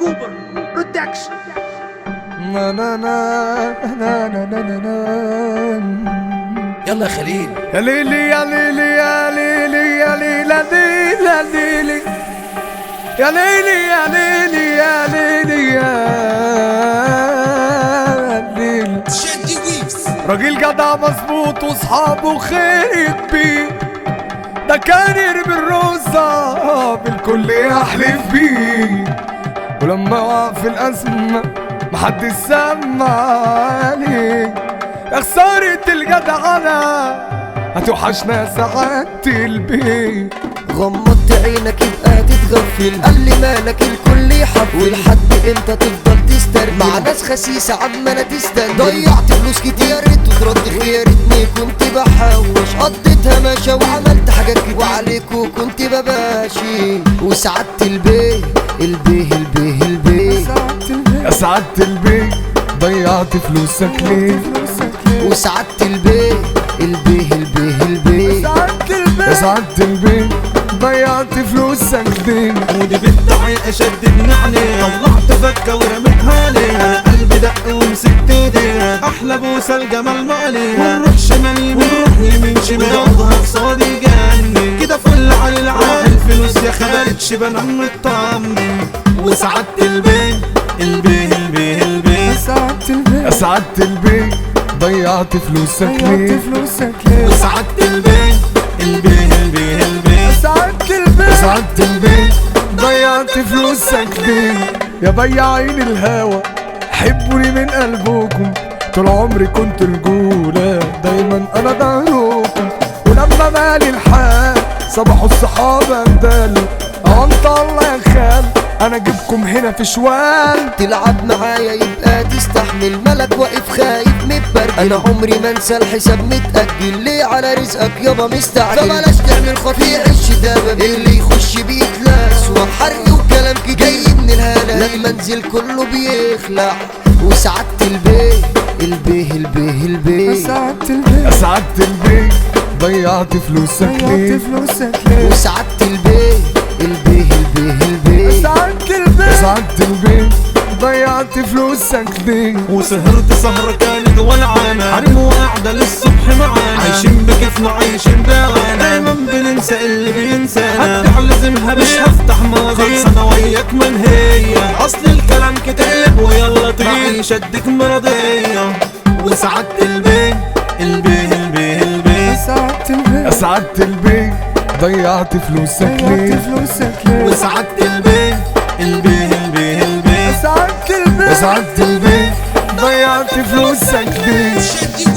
كوبر برودكشن نا نا نا نا نا نا نا نا يلا يا خليل يا ليلي يا ليلي يا ليلي يا ليلي يا ليلي يا ليلي يا ليلي يا ليلي يا ليلي شادي ويفز راجل جدع مظبوط واصحابه خير بيه ده كان يرمي الرزة بالكل يحلف بيه ولما وقع في الأزمة محدش سمع عليه يا خسارة الجدعنة هتوحشنا ساعات البيت غمضت عينك يبقى تتغفل قال لي مالك الكل يحفل ولحد امتى تفضل تسترجل مع ناس خسيسة عمالة تستنجل ضيعت فلوس كتير يا ريت ترد يا ريتني كنت بحوش قضيتها ماشى وعملت حاجات كتير وعليكوا كنت بباشي وسعدت البيه البيه البيه البيه يا سعادة البيت ضيعت فلوسك ليه وسعدت البيه البيه البيه البيه يا سعادة البيت ضيعت فلوسك ليه ودي بنت عيقة شددني عليها طلعت فكة ورميتها عليها قلبي دق ومسكت ايديها احلى بوسة الجمال ما عليها ونروح شمال يمين ونروح يمين شمال ياخدها قصادي يجنن كده فل على العال الفلوس يا خبرتش بنام مطمن وسعدت البيه البيه البيه البيه يا سعادة البيت ضيعت فلوسك ليه وسعدت البيه البيه البيه البيه يا سعادة البيت ضيعت فلوسك ليه يا بياعين الهوى حبوني من قلبكم طول عمري كنت رجولة دايما انا ظهركم ولما مالي الحال صبحوا الصحابة اندلوا اه انت الله يا خال انا اجيبكم هنا في شوال تلعب معايا يبقى تستحمل ملك واقف خايف متبرجل انا عمري ما انسى الحساب متأجل ليه على رزقك يابا مستعجل فبلاش تعمل خفيع الشدابة اللي يخش بيتلاس وحرق وكلام كتير جاي من الهلا لما انزل كله بيخلع وسعدت البيه البيه البيه البيه يا سعادة البيت ضيعت فلوسك ليه وسعدت البيه البيه البيه البيه يا سعادة البيت ضيعت فلوسك ليه وسهرت سهرة كانت ولعانة حريم وقاعدة للصبح معانا عايشين بكيفنا عايشين بوانا دايما بننسى اللي بينسانا هتعلزمها مش هفتح مواضيع انا وياك من هي اصل الكلام كتاب ويلا تعيش اديك مرضية وسعدت البيه البيه البيه البيه يا سعادة البيت ضيعت فلوسك ليه وسعدت البيه البيه البيه البيه يا سعادة البيت ضيعت فلوسك ليه شادي